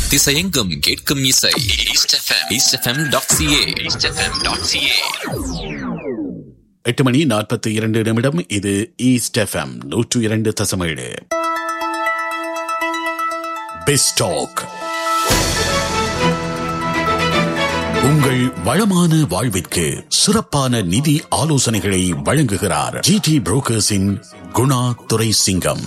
திசையெங்கும் கேட்கும் இசை East FM East FM dot CA East FM dot CA எட்டு மணி நாற்பத்தி இரண்டு நிமிடம் இது ஈஸ்ட் எஃப்எம் நூற்று இரண்டு தசமேழு பெஸ்டாக் உங்கள் வளமான வாழ்விற்கு சிறப்பான நிதி ஆலோசனைகளை வழங்குகிறார் ஜிடி புரோக்கர்ஸின் குணா துரை சிங்கம்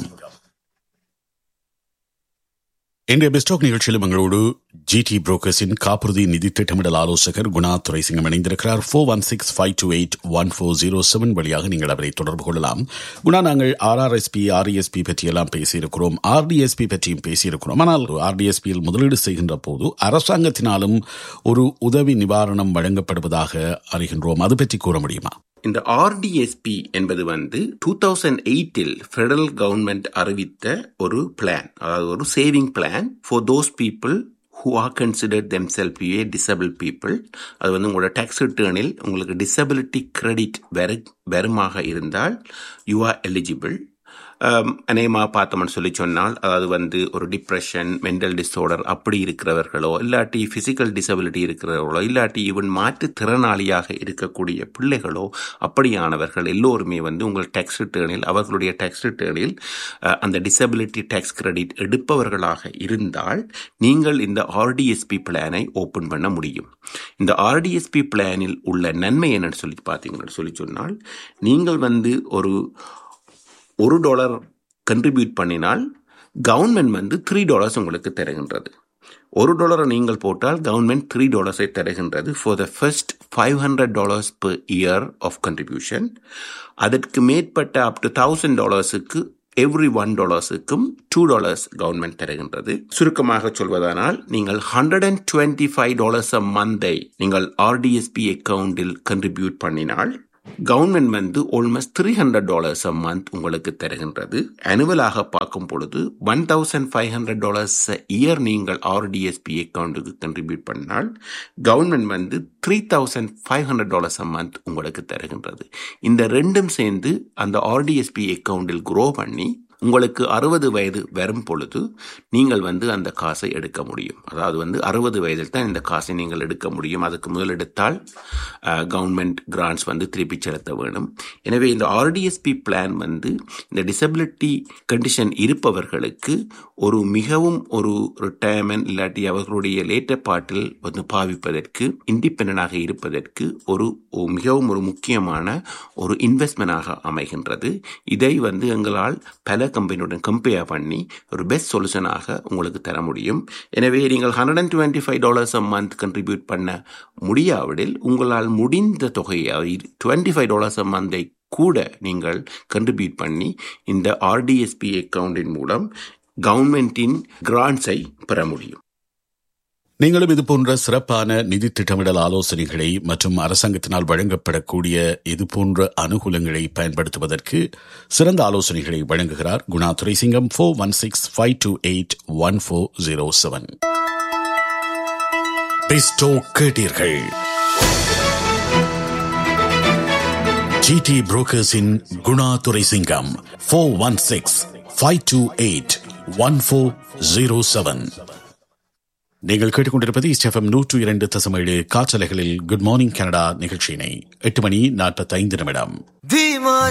இன்றைய பெஸ்டாக் நிகழ்ச்சியிலும் எங்களோடு ஜிடி புரோக்கர்ஸின் காப்புறுதி நிதி திட்டமிடல் ஆலோசகர் குணா துரைசிங்கம் இணைந்திருக்கிறார் four one six five two eight one four zero seven வழியாக நீங்கள் அவரை தொடர்பு கொள்ளலாம் குணா நாங்கள் ஆர்ஆர்எஸ்பி ஆர்இஎஸ்பி பற்றியெல்லாம் பேசியிருக்கிறோம் ஆர்டிஎஸ்பி பற்றியும் பேசியிருக்கிறோம் ஆனால் ஆர்டிஎஸ்பியில் முதலீடு செய்கின்ற போது அரசாங்கத்தினாலும் ஒரு உதவி நிவாரணம் வழங்கப்படுவதாக அறிகின்றோம் அது பற்றி கூற முடியுமா இந்த ஆர்டிஎஸ்பி என்பது வந்து டூ தௌசண்ட் எயிட்டில் ஃபெடரல் கவர்மெண்ட் அறிவித்த ஒரு பிளான் அதாவது ஒரு saving plan for those people who are considered them self a disable people அது வந்து உங்களோட டேக்ஸ் ரிட்டர்னில் உங்களுக்கு டிசபிலிட்டி கிரெடிட் வெறு வெறுமாக இருந்தால் யூ ஆர் எலிஜிபிள் அநேகமாக பார்த்தோம்னு சொல்லி சொன்னால் அதாவது வந்து ஒரு டிப்ரெஷன் மென்டல் டிஸார்டர் அப்படி இருக்கிறவர்களோ இல்லாட்டி ஃபிசிக்கல் டிசபிலிட்டி இருக்கிறவர்களோ இல்லாட்டி ஈவன் மாற்றுத்திறனாளியாக இருக்கக்கூடிய பிள்ளைகளோ அப்படியானவர்கள் எல்லோருமே வந்து உங்கள் டேக்ஸ் ரிட்டர்னில் அவர்களுடைய டேக்ஸ் ரிட்டர்னில் அந்த டிசபிலிட்டி டேக்ஸ் கிரெடிட் எடுப்பவர்களாக இருந்தால் நீங்கள் இந்த ஆர்டிஎஸ்பி பிளானை ஓப்பன் பண்ண முடியும் இந்த ஆர்டிஎஸ்பி பிளானில் உள்ள நன்மை என்னன்னு சொல்லி பார்த்தீங்கன்னு சொல்லி சொன்னால் நீங்கள் வந்து ஒரு ஒரு டாலர் கண்ட்ரிபியூட் பண்ணினால் கவர்மெண்ட் வந்து த்ரீ டாலர்ஸ் உங்களுக்கு தருகின்றது ஒரு டாலரை நீங்கள் போட்டால் கவர்மெண்ட் த்ரீ டாலர்ஸை தருகின்றது for the first five hundred dollars per year of contribution அதற்கு மேற்பட்ட அப் டு தௌசண்ட் டாலர்ஸுக்கு எவ்ரி ஒன் டாலர்ஸுக்கும் டூ டாலர்ஸ் கவர்மெண்ட் தருகின்றது சுருக்கமாக சொல்வதானால் நீங்கள் hundred and twenty five dollars a month நீங்கள் ஆர்டிஎஸ்பி அக்கவுண்டில் கண்ட்ரிபியூட் பண்ணினால் கவர்மெண்ட் வந்து almost three hundred dollars a month உங்களுக்கு தருகின்றது அனுவலாக பார்க்கும் பொழுது one thousand five hundred dollars year நீங்கள் ஆர்டிஎஸ்பி அக்கௌண்ட்டுக்கு கண்ட்ரிபியூட் பண்ணால் கவர்மெண்ட் வந்து three thousand five hundred dollars a month உங்களுக்கு தருகின்றது இந்த ரெண்டும் சேர்ந்து அந்த ஆர்டிஎஸ்பி அக்கௌண்டில் குரோ பண்ணி உங்களுக்கு அறுபது வயது வரும் பொழுது நீங்கள் வந்து அந்த காசை எடுக்க முடியும் அதாவது வந்து அறுபது வயதில் தான் இந்த காசை நீங்கள் எடுக்க முடியும் அதுக்கு முதல் எடுத்தால் கவர்மெண்ட் கிராண்ட்ஸ் வந்து திருப்பி செலுத்த வேணும் எனவே இந்த ஆர்டிஎஸ்பி பிளான் வந்து இந்த டிசபிலிட்டி கண்டிஷன் இருப்பவர்களுக்கு ஒரு மிகவும் ஒரு ரிட்டையர்மெண்ட் இல்லாட்டி அவர்களுடைய லேட்ட பாட்டில் வந்து பாவிப்பதற்கு இண்டிபெண்டாக இருப்பதற்கு ஒரு மிகவும் ஒரு முக்கியமான ஒரு இன்வெஸ்ட்மெண்டாக அமைகின்றது இதை வந்து எங்களால் பல கம்பெனியுடன் கம்பேர் பண்ணி ஒரு பெஸ்ட் சொல்யூஷனாக உங்களுக்கு தர முடியும் எனவே நீங்கள் hundred and twenty five dollars a month contribute பண்ண முடியாவிடில் உங்களால் முடிந்த தொகையை டுவெண்ட்டி ஃபைவ் டாலர்ஸ் அ மந்தை கூட நீங்கள் கண்ட்ரிபியூட் பண்ணி இந்த ஆர்டிஎஸ்பி அக்கவுண்டின் மூலம் கவர்மெண்டின் கிராண்ட்ஸை பெற முடியும் நீங்களும் இது போன்ற சிறப்பான நிதி திட்டமிடல் ஆலோசனைகளை மற்றும் அரசாங்கத்தினால் வழங்கப்படக்கூடிய இது போன்ற அனுகூலங்களை பயன்படுத்துவதற்கு சிறந்த ஆலோசனைகளை வழங்குகிறார் Guna Duraisingam four one six five two eight one four zero seven பெஸ்டோ கேட்டீர்கள் ஜிடி புரோக்கர்ஸின் Guna Duraisingam four one six five two eight one four zero seven நீங்கள் கேட்டுக்கொண்டிருப்பது ஸ்டெஃபம் நூற்று இரண்டு தசமேழு காற்றலைகளில் குட் மார்னிங் கனடா நிகழ்ச்சியினை எட்டு மணி நாற்பத்தைந்து நிமிடம்